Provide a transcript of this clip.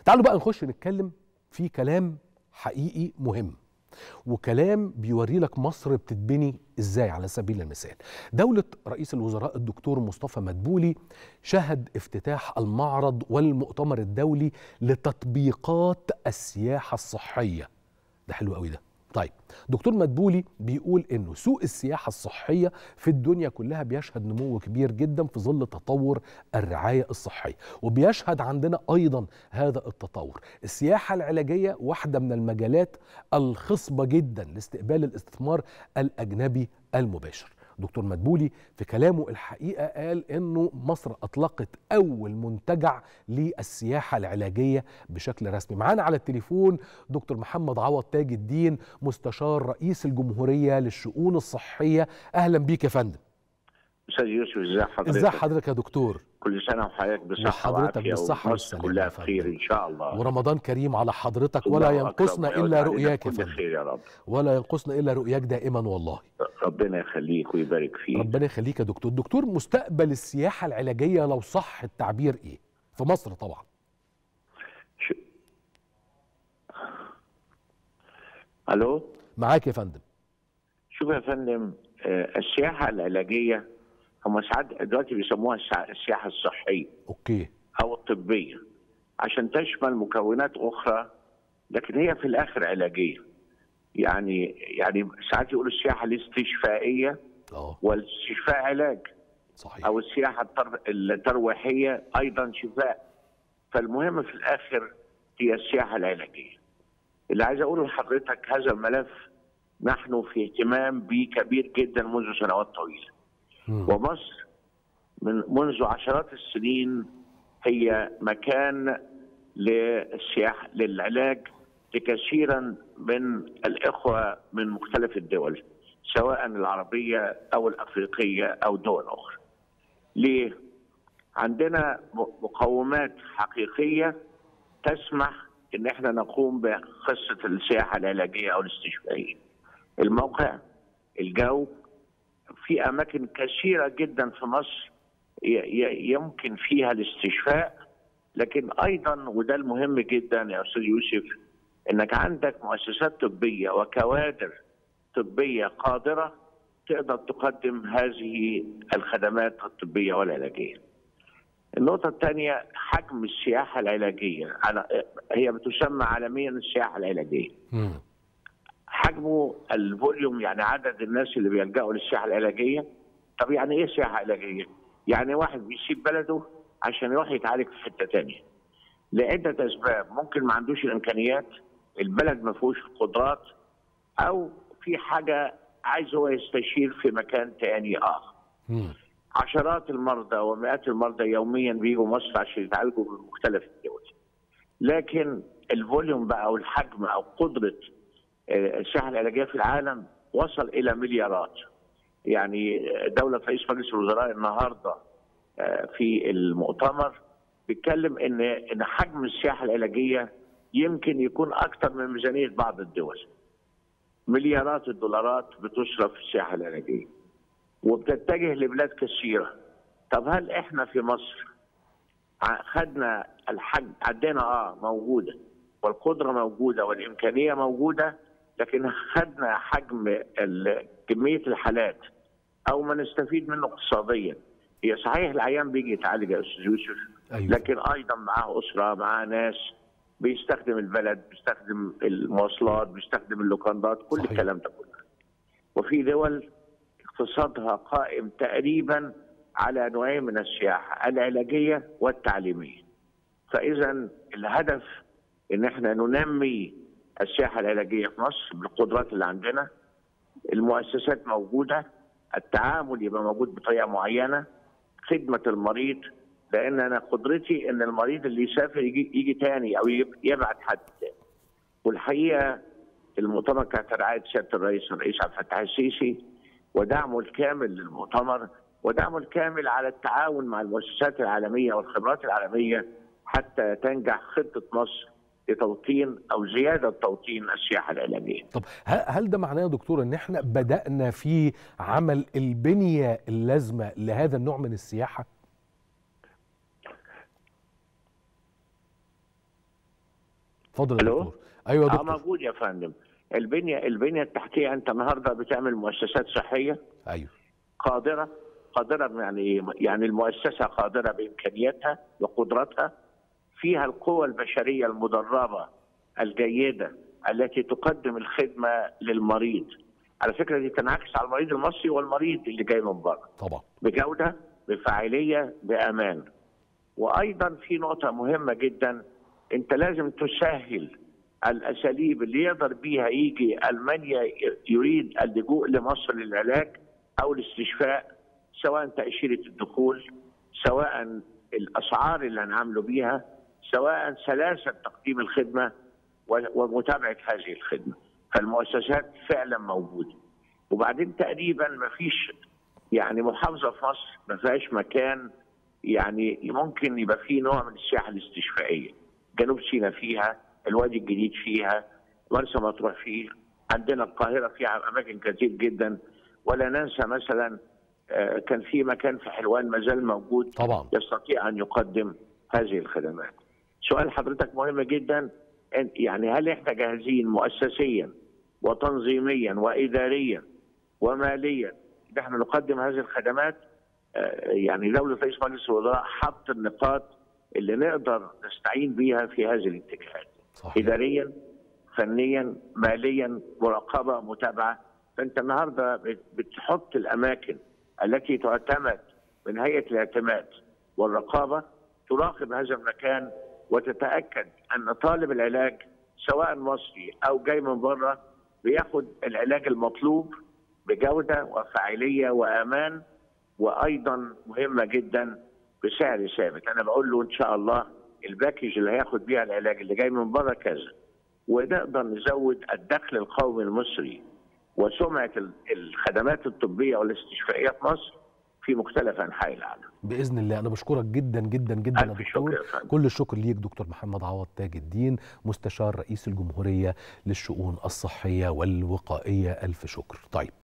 تعالوا بقى نخش نتكلم في كلام حقيقي مهم وكلام بيوري لك مصر بتتبني ازاي على سبيل المثال دولة رئيس الوزراء الدكتور مصطفى مدبولي شهد افتتاح المعرض والمؤتمر الدولي لتطبيقات السياحة الصحية ده حلو قوي ده طيب دكتور مدبولي بيقول انه سوق السياحه الصحيه في الدنيا كلها بيشهد نمو كبير جدا في ظل تطور الرعايه الصحيه وبيشهد عندنا ايضا هذا التطور السياحه العلاجيه واحده من المجالات الخصبه جدا لاستقبال الاستثمار الاجنبي المباشر دكتور مدبولي في كلامه الحقيقه قال انه مصر اطلقت اول منتجع للسياحه العلاجيه بشكل رسمي معانا على التليفون دكتور محمد عوض تاج الدين مستشار رئيس الجمهوريه للشؤون الصحيه اهلا بيك يا فندم استاذ يوسف ازي حضرتك ازي حضرتك يا دكتور كل سنه وحضرتك بصحه وحضرتك وعافيه بالصحة ومصر والسلامة كلها يا فندم. بخير ان شاء الله ورمضان كريم على حضرتك ولا الله ينقصنا أكرم الا ويعود علينا رؤياك يا كل فندم خير يا رب ولا ينقصنا الا رؤياك دائما والله ربنا يخليك ويبارك فيك ربنا يخليك يا دكتور دكتور مستقبل السياحه العلاجيه لو صح التعبير ايه في مصر طبعا ش... الو معاك يا فندم شوف يا فندم آه، السياحه العلاجيه هم ساعات دلوقتي بيسموها السع- السياحه الصحيه اوكي او الطبيه عشان تشمل مكونات اخرى لكن هي في الاخر علاجيه يعني يعني ساعات يقولوا السياحه الاستشفائيه اه والاستشفاء علاج صحيح او السياحه التر... الترويحيه ايضا شفاء فالمهم في الاخر هي السياحه العلاجيه اللي عايز اقوله لحضرتك هذا الملف نحن في اهتمام به كبير جدا منذ سنوات طويله مم. ومصر من منذ عشرات السنين هي مكان للسياحه للعلاج لكثيرا من الاخوه من مختلف الدول سواء العربيه او الافريقيه او دول اخرى. ليه؟ عندنا م- مقومات حقيقيه تسمح ان احنا نقوم بقصه السياحه العلاجيه او الاستشفائيه. الموقع، الجو، في اماكن كثيره جدا في مصر ي- ي- يمكن فيها الاستشفاء لكن ايضا وده المهم جدا يا استاذ يوسف انك عندك مؤسسات طبيه وكوادر طبيه قادره تقدر تقدم هذه الخدمات الطبيه والعلاجيه. النقطة الثانية حجم السياحة العلاجية على هي بتسمى عالميا السياحة العلاجية. مم. حجمه الفوليوم يعني عدد الناس اللي بيلجأوا للسياحة العلاجية طب يعني ايه سياحة علاجية؟ يعني واحد بيسيب بلده عشان يروح يتعالج في حتة تانية لعدة أسباب ممكن ما عندوش الإمكانيات البلد ما فيهوش القدرات أو في حاجة عايز هو يستشير في مكان تاني آخر مم. عشرات المرضى ومئات المرضى يوميا بيجوا مصر عشان يتعالجوا من مختلف الدول لكن الفوليوم بقى او الحجم او قدره آه، السياحه العلاجيه في العالم وصل الى مليارات يعني دوله رئيس مجلس الوزراء النهارده آه، في المؤتمر بيتكلم ان ان حجم السياحه العلاجيه يمكن يكون اكثر من ميزانيه بعض الدول مليارات الدولارات بتصرف في السياحه العلاجيه وبتتجه لبلاد كثيره طب هل احنا في مصر ع- خدنا الحجم عندنا اه موجوده والقدره موجوده والامكانيه موجوده لكن خدنا حجم ال- كميه الحالات او ما نستفيد منه اقتصاديا هي صحيح العيان بيجي يتعالج يا استاذ يوسف ايوه لكن ايضا معاه اسره معاه ناس بيستخدم البلد بيستخدم المواصلات بيستخدم اللوكاندات كل صحيح. الكلام ده كله وفي دول اقتصادها قائم تقريبا على نوعين من السياحه العلاجيه والتعليميه فاذا الهدف ان احنا ننمي السياحه العلاجيه في مصر بالقدرات اللي عندنا المؤسسات موجوده التعامل يبقى موجود بطريقه معينه خدمه المريض لان انا قدرتي ان المريض اللي يسافر يجي, يجي تاني او يب- يبعت حد تاني والحقيقه المؤتمر كانت رعايه سياده الرئيس الرئيس عبد الفتاح السيسي ودعمه الكامل للمؤتمر ودعمه الكامل على التعاون مع المؤسسات العالميه والخبرات العالميه حتى تنجح خطه مصر لتوطين او زياده توطين السياحه العلاجيه. طب ه- هل ده معناه يا دكتور ان احنا بدأنا في عمل البنية اللازمة لهذا النوع من السياحة؟ اتفضل يا ألو؟ دكتور ايوه يا اه دكتور موجود يا فندم البنيه البنيه التحتيه انت النهارده بتعمل مؤسسات صحيه ايوه قادره قادره يعني يعني المؤسسه قادره بامكانياتها وقدراتها فيها القوى البشريه المدربه الجيده التي تقدم الخدمه للمريض على فكره دي تنعكس على المريض المصري والمريض اللي جاي من بره طبعا بجوده بفاعليه بامان وايضا في نقطه مهمه جدا انت لازم تسهل الاساليب اللي يقدر بيها يجي المانيا يريد اللجوء لمصر للعلاج او الاستشفاء سواء تاشيره الدخول سواء الاسعار اللي هنعامله بيها سواء سلاسه تقديم الخدمه و- ومتابعه هذه الخدمه فالمؤسسات فعلا موجوده وبعدين تقريبا ما فيش يعني محافظه في مصر ما فيهاش مكان يعني ممكن يبقى فيه نوع من السياحه الاستشفائيه جنوب سيناء فيها الوادي الجديد فيها مرسى مطروح فيه عندنا القاهره فيها اماكن كتير جدا ولا ننسى مثلا آه، كان في مكان في حلوان ما زال موجود طبعا يستطيع ان يقدم هذه الخدمات. سؤال حضرتك مهم جدا إن- يعني هل احنا جاهزين مؤسسيا وتنظيميا واداريا وماليا ان احنا نقدم هذه الخدمات؟ آه، يعني دوله رئيس مجلس الوزراء حط النقاط اللي نقدر نستعين بيها في هذه الاتجاهات. صحيح اداريا فنيا ماليا مراقبه متابعه فانت النهارده بت- بتحط الاماكن التي تعتمد من هيئه الاعتماد والرقابه تراقب هذا المكان وتتاكد ان طالب العلاج سواء مصري او جاي من بره بياخد العلاج المطلوب بجوده وفاعليه وامان وايضا مهمه جدا بسعر ثابت انا بقول له ان شاء الله الباكج اللي هياخد بيها العلاج اللي جاي من بره كذا ونقدر نزود الدخل القومي المصري وسمعه ال- الخدمات الطبيه والاستشفائيه في مصر في مختلف انحاء العالم. باذن الله انا بشكرك جدا جدا جدا يا الف شكر دكتور يا فندم. كل الشكر ليك دكتور محمد عوض تاج الدين مستشار رئيس الجمهوريه للشؤون الصحيه والوقائيه الف شكر طيب